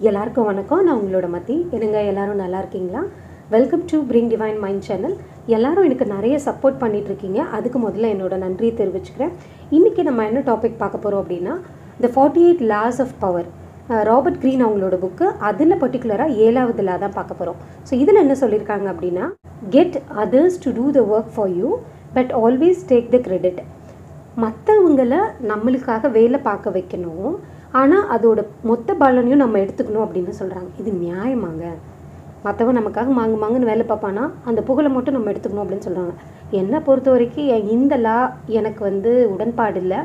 எல்லாருக்கும் வணக்கம் நான் உங்களோட மத்தி என்னங்க எல்லாரும் நல்லா இருக்கீங்களா welcome to bring divine mind channel எல்லாரும் எனக்கு நிறைய சப்போர்ட் பண்ணிட்டு இருக்கீங்க அதுக்கு முதல்ல என்னோட நன்றியை தெரிவிச்சுக்கிறேன் இன்றைக்கி நம்ம என்ன டாபிக் பார்க்க போகிறோம் அப்படின்னா the forty eight laws of power Robert Greene அவங்களோட புக்கு அதில் பர்டிகுலராக ஏழாவது லா தான் பார்க்க போகிறோம் ஸோ இதில் என்ன சொல்லியிருக்காங்க அப்படின்னா get others to do the work for you but always take the credit மற்றவங்கள நம்மளுக்காக வேலை பார்க்க வைக்கணும் ஆனால் அதோட மொத்த பலனையும் நம்ம எடுத்துக்கணும் அப்படின்னு சொல்கிறாங்க இது நியாயமாங்க மற்றவன் நமக்காக மாங்கு மாங்குன்னு வேலை பார்ப்பானா அந்த புகழை மட்டும் நம்ம எடுத்துக்கணும் அப்படின்னு சொல்கிறாங்க என்னை பொறுத்த வரைக்கும் எ- இந்த லா எனக்கு வந்து உடன்பாடு இல்லை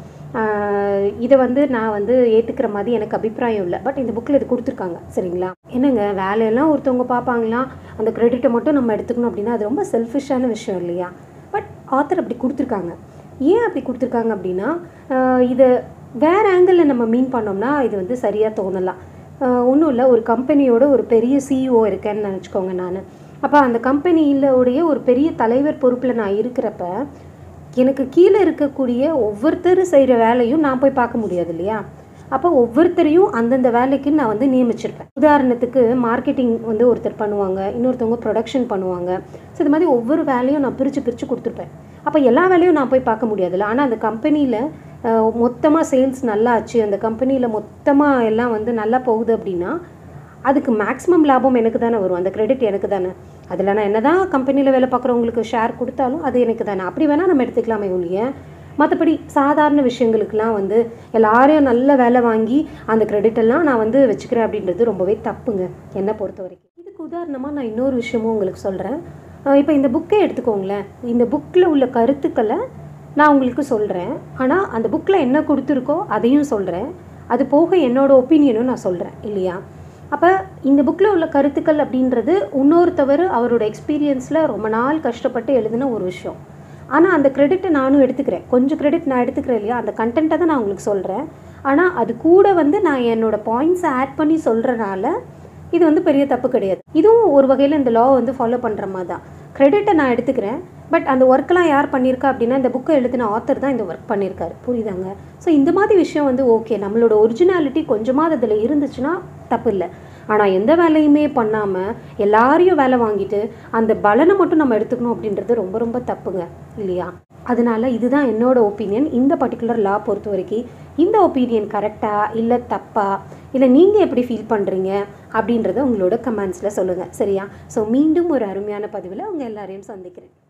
ஆஹ் இதை வந்து நான் வந்து ஏற்றுக்கிற மாதிரி எனக்கு அபிப்பிராயம் இல்லை பட் இந்த புக்கில் இது கொடுத்துருக்காங்க சரிங்களா என்னங்க வேலையெல்லாம் ஒருத்தவங்க பார்ப்பாங்களாம் அந்த கிரெடிட்டை மட்டும் நம்ம எடுத்துக்கணும் அப்படின்னா அது ரொம்ப செல்ஃபிஷான விஷயம் இல்லையா பட் ஆத்தர் அப்படி கொடுத்துருக்காங்க ஏன் அப்படி கொடுத்துருக்காங்க அப்படின்னா ஆஹ் இதை வேறு ஆங்கிளில் நம்ம மீன் பண்ணோம்னா இது வந்து சரியாக தோணலாம் ஒன்றும் இல்லை ஒரு கம்பெனியோட ஒரு பெரிய சிஇஓ இருக்கேன்னு நினச்சிக்கோங்க நான் அப்போ அந்த கம்பெனியிலோடைய ஒரு பெரிய தலைவர் பொறுப்பில் நான் இருக்கிறப்ப எனக்கு கீழே இருக்கக்கூடிய ஒவ்வொருத்தர் செய்கிற வேலையும் நான் போய் பார்க்க முடியாது இல்லையா அப்போ ஒவ்வொருத்தரையும் அந்தந்த வேலைக்கு நான் வந்து நியமிச்சிருப்பேன் உதாரணத்துக்கு மார்க்கெட்டிங் வந்து ஒருத்தர் பண்ணுவாங்க இன்னொருத்தவங்க ப்ரொடக்ஷன் பண்ணுவாங்க ஸோ இது மாதிரி ஒவ்வொரு வேலையும் நான் பிரித்து பிரித்து கொடுத்துருப்பேன் அப்போ எல்லா வேலையும் நான் போய் பார்க்க முடியாதுல்ல ஆனால் அந்த கம்பெனியில் மொத்தமாக சேல்ஸ் நல்லா ஆச்சு அந்த கம்பெனியில் மொத்தமாக எல்லாம் வந்து நல்லா போகுது அப்படின்னா அதுக்கு மேக்ஸிமம் லாபம் எனக்கு தானே வரும் அந்த கிரெடிட் எனக்கு தானே அதில் நான் என்ன தான் கம்பெனியில் வேலை பார்க்குறவங்களுக்கு ஷேர் கொடுத்தாலும் அது எனக்கு தானே அப்படி வேணால் நம்ம எடுத்துக்கலாமே ஒழிய மற்றபடி சாதாரண விஷயங்களுக்கெல்லாம் வந்து எல்லாரையும் நல்ல வேலை வாங்கி அந்த கிரெடிட் எல்லாம் நான் வந்து வச்சுக்கிறேன் அப்படின்றது ரொம்பவே தப்புங்க என்னை பொறுத்த வரைக்கும் இதுக்கு உதாரணமாக நான் இன்னொரு விஷயமும் உங்களுக்கு சொல்கிறேன் இப்போ இந்த புக்கே எடுத்துக்கோங்களேன் இந்த புக்கில் உள்ள கருத்துக்களை நான் உங்களுக்கு சொல்கிறேன் ஆனால் அந்த புக்கில் என்ன கொடுத்துருக்கோ அதையும் சொல்கிறேன் அது போக என்னோட ஒப்பீனியனும் நான் சொல்கிறேன் இல்லையா அப்போ இந்த புக்கில் உள்ள கருத்துக்கள் அப்படின்றது இன்னொருத்தவர் அவரோட எக்ஸ்பீரியன்ஸில் ரொம்ப நாள் கஷ்டப்பட்டு எழுதின ஒரு விஷயம் ஆனால் அந்த கிரெடிட்டை நானும் எடுத்துக்கிறேன் கொஞ்சம் கிரெடிட் நான் எடுத்துக்கிறேன் இல்லையா அந்த கண்டென்ட்டை தான் நான் உங்களுக்கு சொல்கிறேன் ஆனால் அது கூட வந்து நான் என்னோட பாயிண்ட்ஸை ஆட் பண்ணி சொல்கிறனால இது வந்து பெரிய தப்பு கிடையாது இதுவும் ஒரு வகையில் இந்த லா வந்து ஃபாலோ பண்ணுற மாதிரி தான் கிரெடிட்டை நான் எடுத்துக்கிறேன் பட் அந்த ஒர்க்கெலாம் யார் பண்ணியிருக்கா அப்படின்னா இந்த புக்கை எழுதின ஆத்தர் தான் இந்த ஒர்க் பண்ணியிருக்காரு புரியுதாங்க ஸோ இந்த மாதிரி விஷயம் வந்து ஓகே நம்மளோட ஒரிஜினாலிட்டி கொஞ்சமாவது அதில் இருந்துச்சுன்னா தப்பு இல்லை ஆனால் எந்த வேலையுமே பண்ணாமல் எல்லாரையும் வேலை வாங்கிட்டு அந்த பலனை மட்டும் நம்ம எடுத்துக்கணும் அப்படின்றது ரொம்ப ரொம்ப தப்புங்க இல்லையா அதனால இதுதான் என்னோட ஒப்பீனியன் இந்த பர்டிகுலர் லா பொறுத்த வரைக்கும் இந்த ஒப்பீனியன் கரெக்டா இல்லை தப்பா இல்லை நீங்கள் எப்படி ஃபீல் பண்ணுறீங்க அப்படின்றத உங்களோட கமெண்ட்ஸில் சொல்லுங்கள் சரியா ஸோ மீண்டும் ஒரு அருமையான பதிவில் உங்கள் எல்லாரையும் சந்திக்கிறேன்